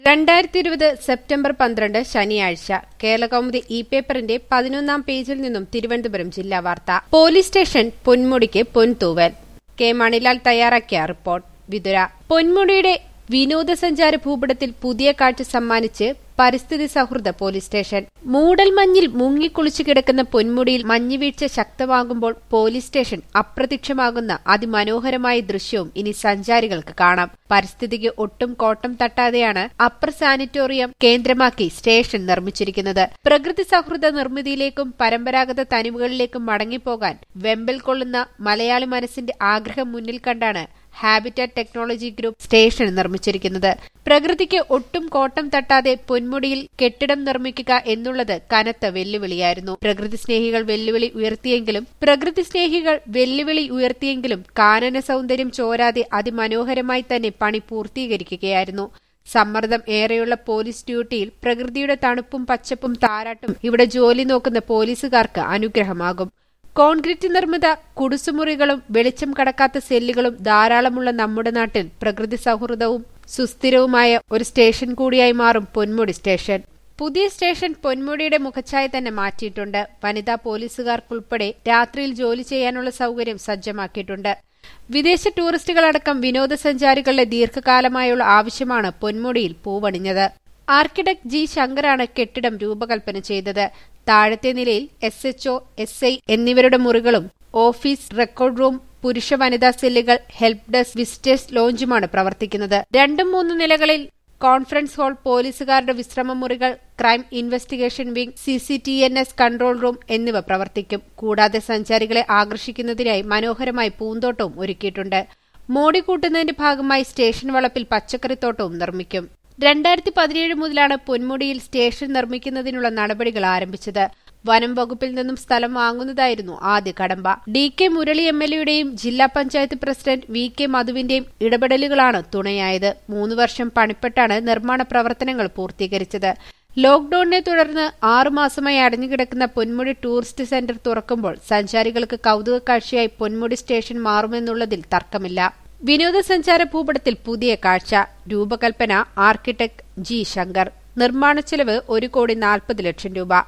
രണ്ടായിരത്തി ഇരുപത് സെപ്റ്റംബർ പന്ത്രണ്ട് ശനിയാഴ്ച കേരളകൗമുദി ഇ പേപ്പറിന്റെ പതിനൊന്നാം പേജിൽ നിന്നും തിരുവനന്തപുരം ജില്ലാ വാർത്ത പോലീസ് സ്റ്റേഷൻ പൊന്മുടിക്ക് പൊൻതൂവൽ കെ മണിലാൽ തയ്യാറാക്കിയ റിപ്പോർട്ട് വിതുര പൊന്മുടിയുടെ വിനോദസഞ്ചാര ഭൂപടത്തിൽ പുതിയ കാഴ്ച സമ്മാനിച്ച് പരിസ്ഥിതി സൗഹൃദ പോലീസ് സ്റ്റേഷൻ മൂടൽമഞ്ഞിൽ മുങ്ങിക്കുളിച്ചു കിടക്കുന്ന പൊന്മുടിയിൽ മഞ്ഞുവീഴ്ച ശക്തമാകുമ്പോൾ പോലീസ് സ്റ്റേഷൻ അപ്രത്യക്ഷമാകുന്ന അതിമനോഹരമായ ദൃശ്യവും ഇനി സഞ്ചാരികൾക്ക് കാണാം പരിസ്ഥിതിക്ക് ഒട്ടും കോട്ടം തട്ടാതെയാണ് അപ്പർ സാനിറ്റോറിയം കേന്ദ്രമാക്കി സ്റ്റേഷൻ നിർമ്മിച്ചിരിക്കുന്നത് പ്രകൃതി സൗഹൃദ നിർമ്മിതിയിലേക്കും പരമ്പരാഗത തനിവുകളിലേക്കും മടങ്ങിപ്പോകാൻ വെമ്പൽ കൊള്ളുന്ന മലയാളി മനസ്സിന്റെ ആഗ്രഹം മുന്നിൽ കണ്ടാണ് ഹാബിറ്റാറ്റ് ടെക്നോളജി ഗ്രൂപ്പ് സ്റ്റേഷൻ നിർമ്മിച്ചിരിക്കുന്നത് പ്രകൃതിക്ക് ഒട്ടും കോട്ടം തട്ടാതെ പൊന്മുടിയിൽ കെട്ടിടം നിർമ്മിക്കുക എന്നുള്ളത് കനത്ത വെല്ലുവിളിയായിരുന്നു പ്രകൃതി സ്നേഹികൾ വെല്ലുവിളി ഉയർത്തിയെങ്കിലും പ്രകൃതി സ്നേഹികൾ വെല്ലുവിളി ഉയർത്തിയെങ്കിലും കാനന സൗന്ദര്യം ചോരാതെ അതിമനോഹരമായി തന്നെ പണി പൂർത്തീകരിക്കുകയായിരുന്നു സമ്മർദ്ദം ഏറെയുള്ള പോലീസ് ഡ്യൂട്ടിയിൽ പ്രകൃതിയുടെ തണുപ്പും പച്ചപ്പും താരാട്ടും ഇവിടെ ജോലി നോക്കുന്ന പോലീസുകാർക്ക് അനുഗ്രഹമാകും കോൺക്രീറ്റ് നിർമ്മിത കുടുസുമുറികളും വെളിച്ചം കടക്കാത്ത സെല്ലുകളും ധാരാളമുള്ള നമ്മുടെ നാട്ടിൽ പ്രകൃതി സൗഹൃദവും സുസ്ഥിരവുമായ ഒരു സ്റ്റേഷൻ കൂടിയായി മാറും പൊന്മുടി സ്റ്റേഷൻ പുതിയ സ്റ്റേഷൻ പൊന്മുടിയുടെ മുഖച്ഛായ തന്നെ മാറ്റിയിട്ടുണ്ട് വനിതാ പോലീസുകാർക്കുൾപ്പെടെ രാത്രിയിൽ ജോലി ചെയ്യാനുള്ള സൗകര്യം സജ്ജമാക്കിയിട്ടുണ്ട് വിദേശ ടൂറിസ്റ്റുകളടക്കം വിനോദസഞ്ചാരികളുടെ ദീർഘകാലമായുള്ള ആവശ്യമാണ് പൊന്മുടിയിൽ പൂവണിഞ്ഞത് ആർക്കിടെക്ട് ജി ശങ്കറാണ് കെട്ടിടം രൂപകൽപ്പന ചെയ്തത് താഴത്തെ നിലയിൽ എസ് എച്ച്ഒ എസ് ഐ എന്നിവരുടെ മുറികളും ഓഫീസ് റെക്കോർഡ് റൂം പുരുഷ വനിതാ സെല്ലുകൾ ഹെൽപ്പ് ഡെസ്ക് വിസിറ്റേഴ്സ് ലോഞ്ചുമാണ് പ്രവർത്തിക്കുന്നത് രണ്ടും മൂന്നും നിലകളിൽ കോൺഫറൻസ് ഹാൾ പോലീസുകാരുടെ വിശ്രമ മുറികൾ crime investigation wing C C T N S control room എന്നിവ പ്രവർത്തിക്കും കൂടാതെ സഞ്ചാരികളെ ആകർഷിക്കുന്നതിനായി മനോഹരമായി പൂന്തോട്ടവും ഒരുക്കിയിട്ടുണ്ട് മോടി കൂട്ടുന്നതിന്റെ ഭാഗമായി സ്റ്റേഷൻ വളപ്പിൽ പച്ചക്കറിത്തോട്ടവും നിർമ്മിക്കും രണ്ടായിരത്തി പതിനേഴ് മുതലാണ് പൊന്മുടിയിൽ സ്റ്റേഷൻ നിർമ്മിക്കുന്നതിനുള്ള നടപടികൾ ആരംഭിച്ചത് വനം വകുപ്പിൽ നിന്നും സ്ഥലം വാങ്ങുന്നതായിരുന്നു ആദ്യ കടമ്പ D K Murali M L എയുടെയും ജില്ലാ പഞ്ചായത്ത് പ്രസിഡന്റ് വി കെ മധുവിന്റെയും ഇടപെടലുകളാണ് തുണയായത് മൂന്ന് വർഷം പണിപ്പെട്ടാണ് നിർമ്മാണ പ്രവർത്തനങ്ങൾ പൂർത്തീകരിച്ചത് ലോക്ഡൌണിനെ തുടർന്ന് ആറുമാസമായി അടഞ്ഞുകിടക്കുന്ന പൊന്മുടി ടൂറിസ്റ്റ് സെന്റർ തുറക്കുമ്പോൾ സഞ്ചാരികൾക്ക് കൌതുക കാഴ്ചയായി പൊന്മുടി സ്റ്റേഷൻ മാറുമെന്നുള്ളതിൽ തർക്കമില്ല വിനോദസഞ്ചാര ഭൂപടത്തിൽ പുതിയ കാഴ്ച രൂപകൽപ്പന ആർക്കിടെക്ട് ജി ശങ്കർ നിർമ്മാണ ചെലവ് ഒരു കോടി നാൽപ്പത് ലക്ഷം രൂപ